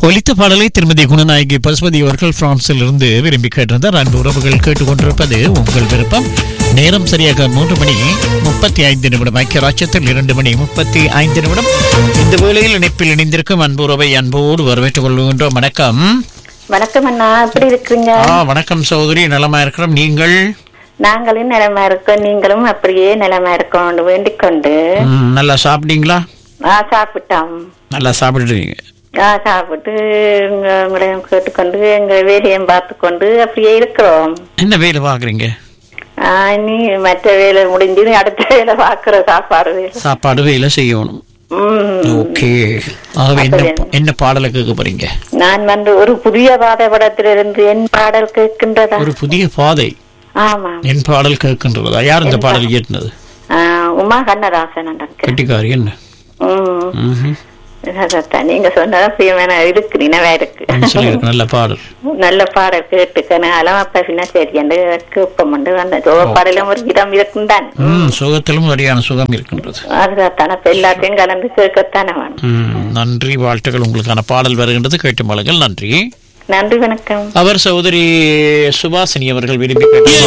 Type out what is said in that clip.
ஒலித்த பாடலை திருமதி குணநாயகி பசுபதி அவர்கள் பிரான்சில் இருந்து விரும்பி கேட்டிருந்தார் அன்பு உறவுகள் கேட்டுக்கொண்டிருப்பது உங்கள் விருப்பம் நேரம் சரியாக மூன்று மணி முப்பத்தி ஐந்து நிமிடம் ஐக்கிய ராஜ்யத்தில் இரண்டு மணி முப்பத்தி ஐந்து நிமிடம் இந்த வேளையில் இணைப்பில் இணைந்திருக்கும் அன்பு உறவை அன்போடு வரவேற்றுக் கொள்கின்றோம் வணக்கம் வணக்கம் அண்ணா எப்படி இருக்கிறீங்க ஆ வணக்கம் சகோதரி நலமா இருக்கிறோம் நீங்கள் நாங்களும் நிலமா இருக்கோம் நீங்களும் அப்படியே நிலமா இருக்கோம் வேண்டிக் கொண்டு ம், நல்லா சாப்பிட்டீங்களா ஆ சாப்பிட்டோம் நல்லா சாப்பிட்டுட்டீங்க ஆ சாப்பிட்டு உங்க- உங்களையும் கேட்டுக்கொண்டு எங்க வேலையும் பார்த்து கொண்டு அப்படியே இருக்கிறோம் என்ன வேலை பார்க்குறீங்க ஆ, இனி மற்ற வேலை முடிஞ்சு அடுத்த வேலை பார்க்கிற சாப்பாடு வேலை சாப்பாடு வேலை செய்யணும் ம். ஓகே ஆகவே என்ன என்ன பாடலை கேட்க போறீங்க நான் வந்து ஒரு புதிய பாதை படத்திலிருந்து என் பாடல் கேட்கின்றதா ஒரு புதிய பாதை ஆமா என் பாடல் கேட்கின்றதா யார் இந்த பாடல் இயற்றினது ஆ, உமா கண்ணதாசன் நினைக்கிறேன். கெட்டிக்காரி என்ன ம் ம்ஹும். அதான் நீங்க சொன்னதா பிரியமான இருக்கு நினைவா இருக்கு மனசுல இருக்கு நல்ல பாடல் நல்ல பாடல் கேட்டுக்கணும் அலமப்பா பின்ன சரி என்று கேட்போம் வந்த ஜோக பாடலும் ஒரு விதம் இருக்குந்தான் ம் சுகத்திலும் சரியான சுகம் இருக்கின்றது அதுதான் இப்ப எல்லாத்தையும் கலந்து கேட்கத்தானே வேணும் ம் நன்றி வாழ்த்துக்கள் உங்களுக்கான பாடல் வருகின்றது கேட்டு மலங்கள் நன்றி நன்றி வணக்கம் அவர் சகோதரி சுபாசினி அவர்கள் விரும்பி கேட்ட